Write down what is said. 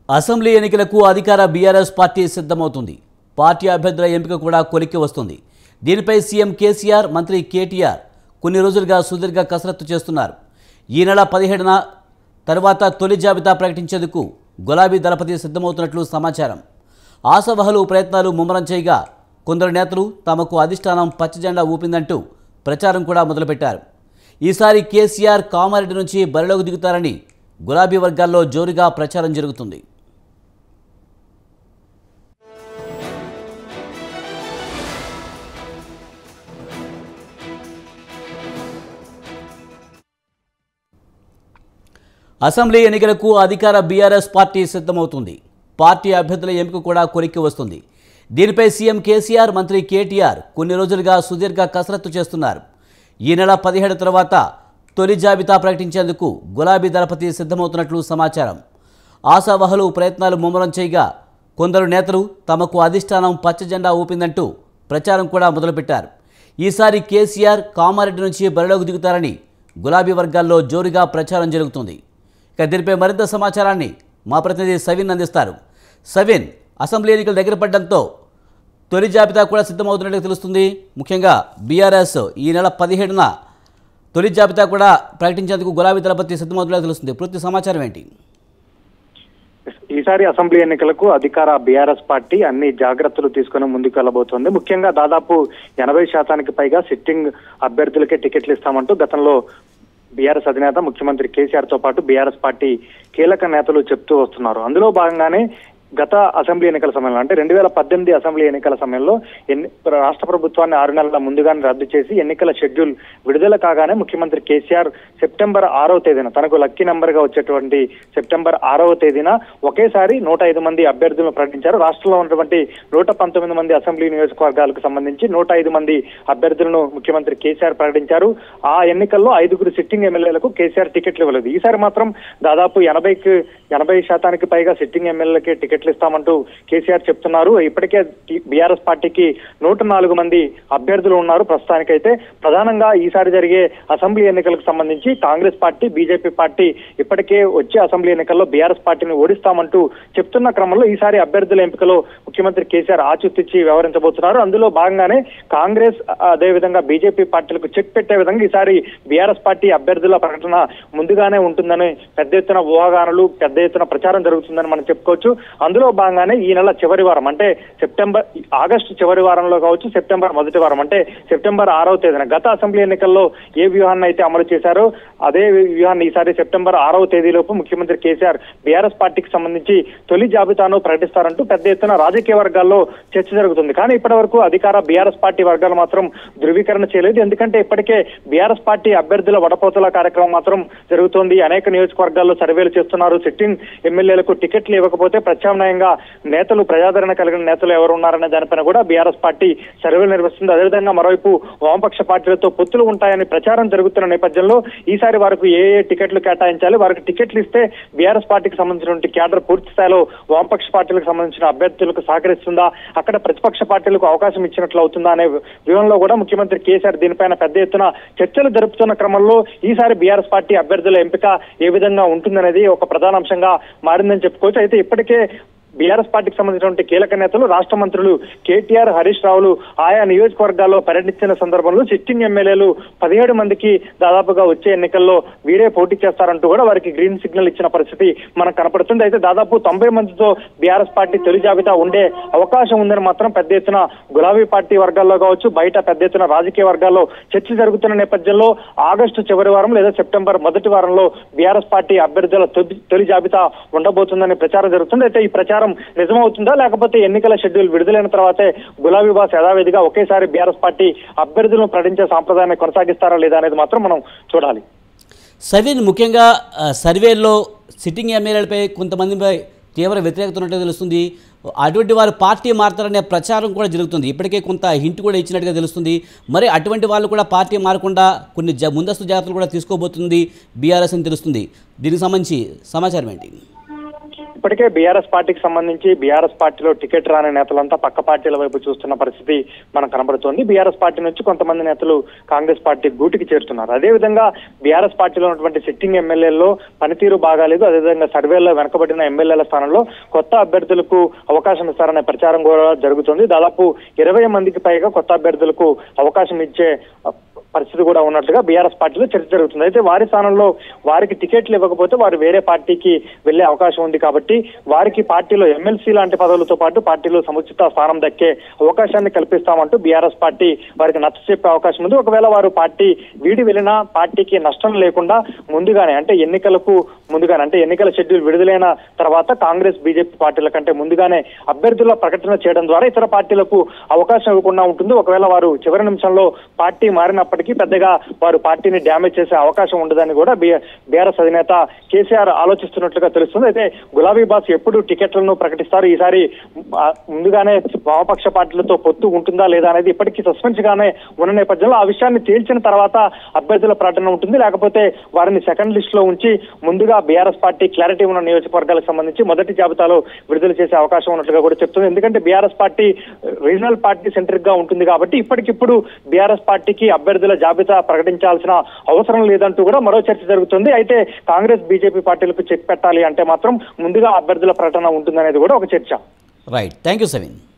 assembly ఎన్నికలకు అధికార BRS party సిద్ధమవుతుంది పార్టీ అభ్యర్థుల ఎంపిక కూడా కొలిక్కి వస్తుంది దీనిపై సీఎం కేసీఆర్ మంత్రి కేటీఆర్ కొన్ని రోజులుగా సుదీర్ఘ కసరత్తు చేస్తున్నారు ఈ నెల పదిహేడున తర్వాత తొలి జాబితా ప్రకటించేందుకు గులాబీ దళపతి సిద్ధమవుతున్నట్లు సమాచారం ఆశావహులు ప్రయత్నాలు ముమ్మరం చేయగా కొందరు నేతలు తమకు అధిష్టానం పచ్చజెండా ఊపిందంటూ ప్రచారం కూడా మొదలుపెట్టారు ఈసారి కేసీఆర్ కామారెడ్డి నుంచి బరిలోకి దిగుతారని గులాబీ వర్గాల్లో జోరుగా ప్రచారం జరుగుతుంది అసెంబ్లీ ఎన్నికలకు అధికార బీఆర్ఎస్ పార్టీ సిద్ధమవుతుంది పార్టీ అభ్యర్థుల ఎంపిక కూడా కొలిక్కి వస్తుంది దీనిపై సీఎం కేసీఆర్ మంత్రి కేటీఆర్ కొన్ని రోజులుగా సుదీర్ఘ కసరత్తు చేస్తున్నారు ఈ నెల పదిహేడు తర్వాత తొలి జాబితా ప్రకటించేందుకు గులాబీ దళపతి సిద్ధమవుతున్నట్లు సమాచారం ఆశావహులు ప్రయత్నాలు ముమ్మరం చేయగా కొందరు నేతలు తమకు అధిష్టానం పచ్చజెండా ఊపిందంటూ ప్రచారం కూడా మొదలుపెట్టారు ఈసారి కేసీఆర్ కామారెడ్డి నుంచి బరిలోకి దిగుతారని గులాబీ వర్గాల్లో జోరుగా ప్రచారం జరుగుతుంది ఇక దీనిపై మరింత సమాచారాన్ని మా ప్రతినిధి సవిన్ అందిస్తారు సవిన్ అసెంబ్లీ ఎన్నికలు దగ్గర పడడంతో తొలి జాబితా కూడా సిద్ధమవుతున్నట్టు తెలుస్తుంది ముఖ్యంగా బీఆర్ఎస్ ఈ నెల పదిహేడున తొలి జాబితా కూడా ప్రకటించేందుకు గులాబీ దళపతి సిద్ధమవుతున్నట్టు తెలుస్తుంది పూర్తి సమాచారం ఏంటి ఈసారి అసెంబ్లీ ఎన్నికలకు అధికార బీఆర్ఎస్ పార్టీ అన్ని జాగ్రత్తలు తీసుకుని ముందుకు వెళ్ళబోతోంది ముఖ్యంగా దాదాపు ఎనభై శాతానికి పైగా సిట్టింగ్ అభ్యర్థులకే టికెట్లు ఇస్తామంటూ గతంలో బీఆర్ఎస్ అధినేత ముఖ్యమంత్రి కేసీఆర్ తో పాటు బీఆర్ఎస్ పార్టీ కీలక నేతలు చెప్తూ వస్తున్నారు అందులో భాగంగానే గత అసెంబ్లీ ఎన్నికల సమయంలో అంటే రెండు వేల పద్దెనిమిది అసెంబ్లీ ఎన్నికల సమయంలో ఎన్ని రాష్ట్ర ప్రభుత్వాన్ని ఆరు నెలల ముందుగానే రద్దు చేసి ఎన్నికల షెడ్యూల్ విడుదల కాగానే ముఖ్యమంత్రి కేసీఆర్ సెప్టెంబర్ ఆరవ తేదీన తనకు లక్కీ నంబర్ గా వచ్చేటువంటి సెప్టెంబర్ ఆరవ తేదీన ఒకేసారి నూట ఐదు మంది అభ్యర్థులను ప్రకటించారు రాష్ట్రంలో ఉన్నటువంటి నూట పంతొమ్మిది మంది అసెంబ్లీ నియోజకవర్గాలకు సంబంధించి నూట ఐదు మంది అభ్యర్థులను ముఖ్యమంత్రి కేసీఆర్ ప్రకటించారు ఆ ఎన్నికల్లో ఐదుగురు సిట్టింగ్ ఎమ్మెల్యేలకు కేసీఆర్ టికెట్లు ఇవ్వలేదు ఈసారి మాత్రం దాదాపు ఎనభైకి ఎనభై శాతానికి పైగా సిట్టింగ్ ఎమ్మెల్యేలకి టికెట్లు ఇస్తామంటూ కేసీఆర్ చెప్తున్నారు ఇప్పటికే బీఆర్ఎస్ పార్టీకి నూట నాలుగు మంది అభ్యర్థులు ఉన్నారు ప్రస్తుతానికైతే ప్రధానంగా ఈసారి జరిగే అసెంబ్లీ ఎన్నికలకు సంబంధించి కాంగ్రెస్ పార్టీ బీజేపీ పార్టీ ఇప్పటికే వచ్చే అసెంబ్లీ ఎన్నికల్లో బీఆర్ఎస్ పార్టీని ఓడిస్తామంటూ చెప్తున్న క్రమంలో ఈసారి అభ్యర్థుల ఎంపికలో ముఖ్యమంత్రి కేసీఆర్ ఆచిత్తిచ్చి వ్యవహరించబోతున్నారు అందులో భాగంగానే కాంగ్రెస్ అదేవిధంగా బీజేపీ పార్టీలకు చెక్ పెట్టే విధంగా ఈసారి బీఆర్ఎస్ పార్టీ అభ్యర్థుల ప్రకటన ముందుగానే ఉంటుందని పెద్ద ఎత్తున ఊహాగానాలు పెద్ద ఎత్తున ప్రచారం జరుగుతుందని మనం చెప్పుకోవచ్చు అందులో భాగంగానే ఈ నెల చివరి వారం అంటే సెప్టెంబర్ ఆగస్టు చివరి వారంలో కావచ్చు సెప్టెంబర్ మొదటి వారం అంటే సెప్టెంబర్ ఆరవ తేదీన గత అసెంబ్లీ ఎన్నికల్లో ఏ వ్యూహాన్ని అయితే అమలు చేశారో అదే వ్యూహాన్ని ఈసారి సెప్టెంబర్ ఆరవ తేదీలోపు ముఖ్యమంత్రి కేసీఆర్ బీఆర్ఎస్ పార్టీకి సంబంధించి తొలి జాబితాను ప్రకటిస్తారంటూ పెద్ద ఎత్తున రాజకీయ వర్గాల్లో చర్చ జరుగుతుంది కానీ ఇప్పటి వరకు అధికార బీఆర్ఎస్ పార్టీ వర్గాలు మాత్రం ధృవీకరణ చేయలేదు ఎందుకంటే ఇప్పటికే బీఆర్ఎస్ పార్టీ అభ్యర్థుల వడపోతల కార్యక్రమం మాత్రం జరుగుతోంది అనేక నియోజకవర్గాల్లో సర్వేలు చేస్తున్నారు సిట్టింగ్ ఎమ్మెల్యేలకు టికెట్లు ఇవ్వకపోతే ప్రత్యామ్నాయంగా నేతలు ప్రజాదరణ కలిగిన నేతలు ఎవరు ఉన్నారనే దానిపైన కూడా బీఆర్ఎస్ పార్టీ సర్వేలు నిర్వహిస్తుంది అదేవిధంగా మరోవైపు వామపక్ష పార్టీలతో పొత్తులు ఉంటాయని ప్రచారం జరుగుతున్న నేపథ్యంలో ఈసారి వారికి ఏ ఏ టికెట్లు కేటాయించాలి వారికి టికెట్లు ఇస్తే బీఆర్ఎస్ పార్టీకి సంబంధించినటువంటి క్యాడర్ పూర్తి స్థాయిలో వామపక్ష పార్టీలకు సంబంధించిన అభ్యర్థులకు సహకరిస్తుందా అక్కడ ప్రతిపక్ష పార్టీలకు అవకాశం ఇచ్చినట్లు అవుతుందా అనే వ్యూహంలో కూడా ముఖ్యమంత్రి కేసీఆర్ దీనిపైన పెద్ద ఎత్తున చర్చలు జరుపుతున్న క్రమంలో ఈసారి బీఆర్ఎస్ పార్టీ అభ్యర్థుల ఎంపిక ఏ విధంగా ఉంటుందనేది ఒక ప్రధాన అంశంగా మారిందని చెప్పుకోవచ్చు అయితే ఇప్పటికే బీఆర్ఎస్ పార్టీకి సంబంధించినటువంటి కీలక నేతలు రాష్ట్ర మంత్రులు కేటీఆర్ హరీష్ రావులు ఆయా నియోజకవర్గాల్లో పర్యటించిన సందర్భంలో సిట్టింగ్ ఎమ్మెల్యేలు పదిహేడు మందికి దాదాపుగా వచ్చే ఎన్నికల్లో వీరే పోటీ చేస్తారంటూ కూడా వారికి గ్రీన్ సిగ్నల్ ఇచ్చిన పరిస్థితి మనకు కనపడుతుంది అయితే దాదాపు తొంభై మందితో బీఆర్ఎస్ పార్టీ తొలి జాబితా ఉండే అవకాశం ఉందని మాత్రం పెద్ద ఎత్తున గులాబీ పార్టీ వర్గాల్లో కావచ్చు బయట పెద్ద ఎత్తున రాజకీయ వర్గాల్లో చర్చ జరుగుతున్న నేపథ్యంలో ఆగస్టు చివరి వారం లేదా సెప్టెంబర్ మొదటి వారంలో బీఆర్ఎస్ పార్టీ అభ్యర్థుల తొలి- తొలి జాబితా ఉండబోతుందని ప్రచారం జరుగుతుంది అయితే ఈ ప్రచారం నిజమవుతుందా లేకపోతే ఎన్నికల షెడ్యూల్ విడుదలైన తర్వాతే గులాబీ బాస్ యథావిధిగా ఒకేసారి బీఆర్ఎస్ పార్టీ అభ్యర్థులను ప్రకటించే సాంప్రదాయాన్ని కొనసాగిస్తారా లేదా అనేది మాత్రం మనం చూడాలి సవిన్ ముఖ్యంగా ఆ, సర్వేల్లో సిట్టింగ్ ఎమ్మెల్యేలపై కొంతమందిపై తీవ్ర వ్యతిరేకత ఉన్నట్టు తెలుస్తుంది అటువంటి వారు పార్టీ మారుతారనే ప్రచారం కూడా జరుగుతుంది ఇప్పటికే కొంత హింట్ కూడా ఇచ్చినట్టుగా తెలుస్తుంది మరి అటువంటి వాళ్ళు కూడా పార్టీ మారకుండా కొన్ని జ ముందస్తు జాగ్రత్తలు కూడా తీసుకోబోతుంది బీఆర్ఎస్ అని తెలుస్తుంది దీనికి సంబంధించి సమాచారం ఏంటి ఇప్పటికే బీఆర్ఎస్ పార్టీకి సంబంధించి బీఆర్ఎస్ పార్టీలో టికెట్ రాని నేతలంతా పక్క పార్టీల వైపు చూస్తున్న పరిస్థితి మనకు కనబడుతోంది బీఆర్ఎస్ పార్టీ నుంచి కొంతమంది నేతలు కాంగ్రెస్ పార్టీ గూటికి చేరుతున్నారు అదేవిధంగా బీఆర్ఎస్ పార్టీలో ఉన్నటువంటి సిట్టింగ్ ఎమ్మెల్యేల్లో పనితీరు బాగాలేదు అదేవిధంగా సర్వేల్లో వెనకబడిన ఎమ్మెల్యేల స్థానంలో కొత్త అభ్యర్థులకు అవకాశం ఇస్తారనే ప్రచారం కూడా జరుగుతుంది దాదాపు ఇరవై మందికి పైగా కొత్త అభ్యర్థులకు అవకాశం ఇచ్చే పరిస్థితి కూడా ఉన్నట్లుగా బీఆర్ఎస్ పార్టీలో చర్చ జరుగుతుంది అయితే వారి స్థానంలో వారికి టికెట్లు ఇవ్వకపోతే వారు వేరే పార్టీకి వెళ్లే అవకాశం ఉంది కాబట్టి వారికి పార్టీలో ఎమ్మెల్సీ లాంటి పదవులతో పాటు పార్టీలో సముచిత స్థానం దక్కే అవకాశాన్ని కల్పిస్తామంటూ బీఆర్ఎస్ పార్టీ వారికి నచ్చ చెప్పే అవకాశం ఉంది ఒకవేళ వారు పార్టీ వీడి వెళ్ళినా పార్టీకి నష్టం లేకుండా ముందుగానే అంటే ఎన్నికలకు ముందుగానే అంటే ఎన్నికల షెడ్యూల్ విడుదలైన తర్వాత కాంగ్రెస్ బీజేపీ పార్టీల కంటే ముందుగానే అభ్యర్థుల ప్రకటన చేయడం ద్వారా ఇతర పార్టీలకు అవకాశం ఇవ్వకుండా ఉంటుంది ఒకవేళ వారు చివరి నిమిషంలో పార్టీ మారినప్పటికీ పెద్దగా వారు పార్టీని డ్యామేజ్ చేసే అవకాశం ఉండదని కూడా బీఆర్ఎస్ అధినేత కేసీఆర్ ఆలోచిస్తున్నట్లుగా తెలుస్తుంది అయితే గులాబీ బాస్ ఎప్పుడు టికెట్లను ప్రకటిస్తారు ఈసారి ఆ, ముందుగానే వామపక్ష పార్టీలతో పొత్తు ఉంటుందా లేదా అనేది ఇప్పటికీ సస్పెన్స్ గానే ఉన్న నేపథ్యంలో ఆ విషయాన్ని తేల్చిన తర్వాత అభ్యర్థుల ప్రకటన ఉంటుంది లేకపోతే వారిని సెకండ్ లిస్ట్ లో ఉంచి ముందుగా బీఆర్ఎస్ పార్టీ క్లారిటీ ఉన్న నియోజకవర్గాలకు సంబంధించి మొదటి జాబితాలో విడుదల చేసే అవకాశం ఉన్నట్లుగా కూడా చెప్తుంది ఎందుకంటే BRS party regional party centric గా ఉంటుంది కాబట్టి ఇప్పటికిప్పుడు బీఆర్ఎస్ పార్టీకి అభ్యర్థుల జాబితా ప్రకటించాల్సిన అవసరం లేదంటూ కూడా మరో చర్చ జరుగుతుంది అయితే కాంగ్రెస్ బీజేపీ పార్టీలకు చెక్ పెట్టాలి అంటే మాత్రం ముందుగా అభ్యర్థుల ప్రకటన ఉంటుందనేది కూడా ఒక చర్చ రైట్ థ్యాంక్ యూ సెవెన్